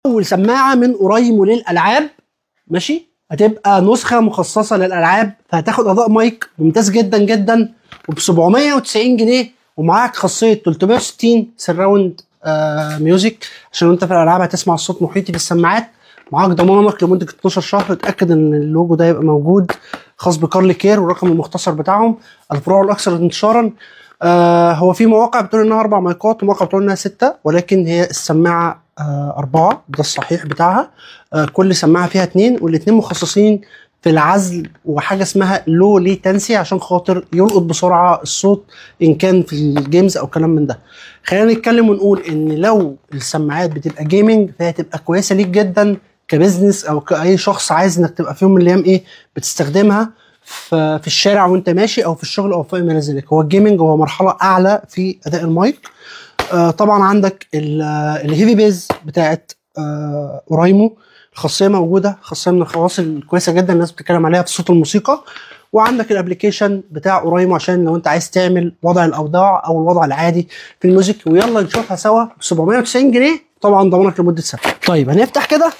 اول سماعه من اوريمو للالعاب ماشي هتبقى نسخه مخصصه للالعاب فهتاخد اداء مايك ممتاز جدا جدا وب 790 جنيه ومعاك خاصيه 360 سراوند آه ميوزك عشان وانت في الالعاب هتسمع الصوت محيطي في السماعات معاك ضمانك لمده 12 شهر اتاكد ان اللوجو ده يبقى موجود خاص بكارل كير والرقم المختصر بتاعهم الفروع الاكثر انتشارا آه هو في مواقع بتقول انها اربع مايكات ومواقع بتقول انها سته ولكن هي السماعه آه اربعه ده الصحيح بتاعها آه كل سماعه فيها اتنين والاثنين مخصصين في العزل وحاجه اسمها لو ليتنسي عشان خاطر يلقط بسرعه الصوت ان كان في الجيمز او كلام من ده خلينا نتكلم ونقول ان لو السماعات بتبقى جيمنج فهي تبقى كويسه ليك جدا كبزنس او كاي شخص عايز انك تبقى في يوم من الايام ايه بتستخدمها في في الشارع وانت ماشي او في الشغل او في ما الى ذلك هو الجيمنج هو مرحله اعلى في اداء المايك آه طبعا عندك الهيفي بيز بتاعت آه اورايمو الخاصيه موجوده خاصيه من الخواص الكويسه جدا الناس بتتكلم عليها في صوت الموسيقى وعندك الابلكيشن بتاع اورايمو عشان لو انت عايز تعمل وضع الاوضاع او الوضع العادي في الميوزك ويلا نشوفها سوا ب 790 جنيه طبعا ضمانك لمده سنه طيب هنفتح كده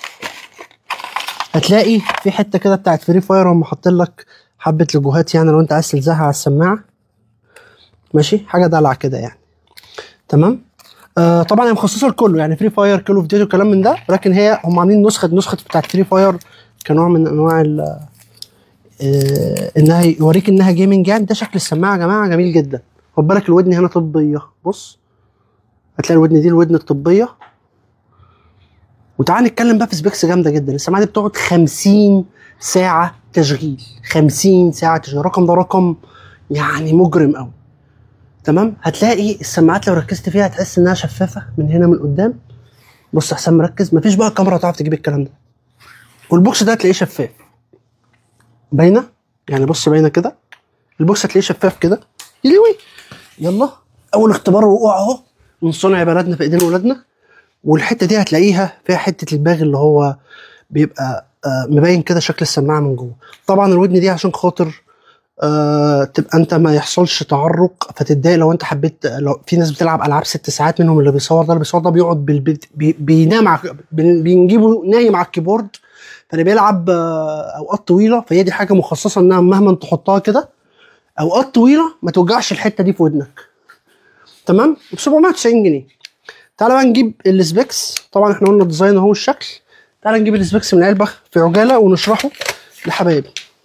هتلاقي في حته كده بتاعت فري فاير هم حاطين لك حبه لوجوهات يعني لو انت عايز تلزقها على السماعه ماشي حاجه دلع كده يعني تمام آه طبعا هي مخصصه لكله يعني فري فاير كول اوف ديوتي وكلام من ده ولكن هي هم عاملين نسخه نسخه بتاعت فري فاير كنوع من انواع ال آه انها يوريك انها جيمنج يعني ده شكل السماعه يا جماعه جميل جدا خد بالك الودن هنا طبيه بص هتلاقي الودن دي الودن الطبيه وتعال نتكلم بقى في سبيكس جامده جدا السماعه دي بتقعد 50 ساعه تشغيل 50 ساعه تشغيل الرقم ده رقم يعني مجرم قوي تمام هتلاقي السماعات لو ركزت فيها هتحس انها شفافه من هنا من قدام بص احسن مركز مفيش بقى كاميرا تعرف تجيب الكلام ده والبوكس ده هتلاقيه شفاف باينه يعني بص باينه كده البوكس هتلاقيه شفاف كده يلوي يلا اول اختبار وقوع اهو من صنع بلدنا في ايدين ولادنا والحته دي هتلاقيها فيها حته الباغ اللي هو بيبقى آه مبين كده شكل السماعه من جوه طبعا الودن دي عشان خاطر آه تبقى انت ما يحصلش تعرق فتتضايق لو انت حبيت لو في ناس بتلعب العاب ست ساعات منهم اللي بيصور ده اللي بيصور ده بيقعد بالبيت بي بينام ع... بنجيبه نايم على الكيبورد فاللي بيلعب آه اوقات طويله فهي دي حاجه مخصصه انها مهما تحطها كده اوقات طويله ما توجعش الحته دي في ودنك تمام ب 790 جنيه تعالى بقى نجيب السبيكس طبعا احنا قلنا الديزاين اهو الشكل تعالى نجيب السبيكس من علبه في عجاله ونشرحه لحبايبي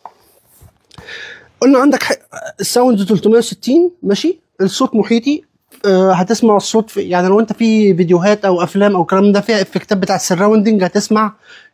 قلنا عندك ح... الساوند 360 ماشي الصوت محيطي آه هتسمع الصوت في يعني لو انت في فيديوهات او افلام او كلام ده فيها افكتات بتاع السراوندنج هتسمع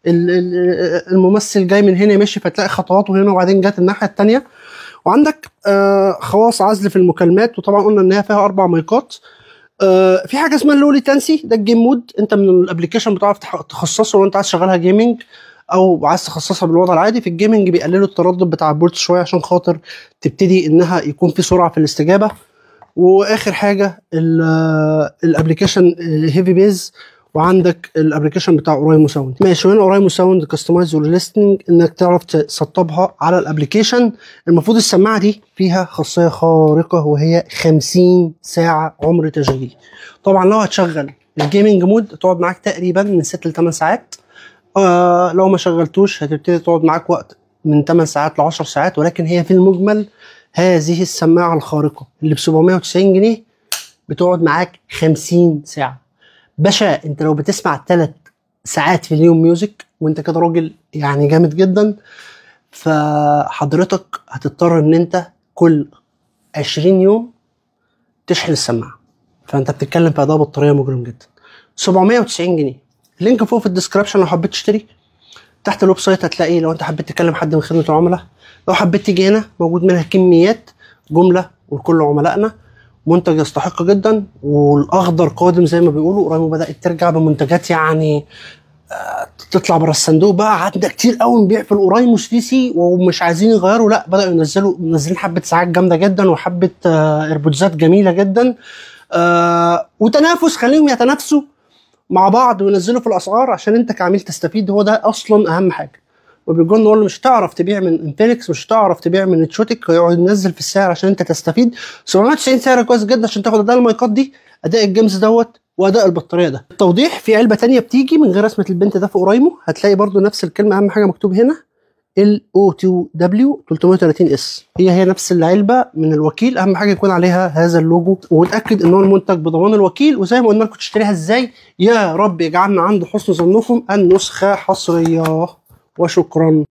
الممثل جاي من هنا ماشي فتلاقي خطواته هنا وبعدين جت الناحيه الثانيه وعندك آه خواص عزل في المكالمات وطبعا قلنا ان هي فيها اربع مايكات آه في حاجه اسمها اللو ليتنسي ده الجيم مود انت من الابلكيشن بتعرف تخصصه لو انت عايز تشغلها جيمنج او عايز تخصصها بالوضع العادي في الجيمنج بيقللوا التردد بتاع البورت شويه عشان خاطر تبتدي انها يكون في سرعه في الاستجابه واخر حاجه الابلكيشن هيفي بيز وعندك الابلكيشن بتاع اورايمو ساوند ماشي هنا اورايمو ساوند كاستمايز وليستنج انك تعرف تسطبها على الابلكيشن المفروض السماعه دي فيها خاصيه خارقه وهي 50 ساعه عمر تشغيل طبعا لو هتشغل الجيمنج مود تقعد معاك تقريبا من 6 ل 8 ساعات آه لو ما شغلتوش هتبتدي تقعد معاك وقت من 8 ساعات ل 10 ساعات ولكن هي في المجمل هذه السماعه الخارقه اللي ب 790 جنيه بتقعد معاك 50 ساعه باشا انت لو بتسمع ثلاث ساعات في اليوم ميوزك وانت كده راجل يعني جامد جدا فحضرتك هتضطر ان انت كل 20 يوم تشحن السماعه فانت بتتكلم في اداء بطاريه مجرم جدا 790 جنيه اللينك فوق في الديسكربشن لو حبيت تشتري تحت الويب سايت هتلاقي لو انت حبيت تكلم حد من خدمه العملاء لو حبيت تيجي هنا موجود منها كميات جمله ولكل عملائنا منتج يستحق جدا والاخضر قادم زي ما بيقولوا قريب بدات ترجع بمنتجات يعني آه تطلع بره الصندوق بقى عندنا كتير قوي نبيع في الاورايمو سيسي ومش عايزين يغيروا لا بداوا ينزلوا منزلين حبه ساعات جامده جدا وحبه آه ايربودزات جميله جدا آه وتنافس خليهم يتنافسوا مع بعض وينزلوا في الاسعار عشان انت كعميل تستفيد هو ده اصلا اهم حاجه وبيقول نقول له مش هتعرف تبيع من انفينكس مش هتعرف تبيع من تشوتك ويقعد ينزل في السعر عشان انت تستفيد 790 سعر كويس جدا عشان تاخد اداء المايكات دي اداء الجيمز دوت واداء البطاريه ده التوضيح في علبه تانية بتيجي من غير رسمه البنت ده في اورايمو هتلاقي برضو نفس الكلمه اهم حاجه مكتوب هنا ال او 2 دبليو 330 اس هي هي نفس العلبه من الوكيل اهم حاجه يكون عليها هذا اللوجو ونتاكد ان هو المنتج بضمان الوكيل وزي ما قلنا لكم تشتريها ازاي يا رب يجعلنا عند حسن ظنكم النسخه حصريه وشكرا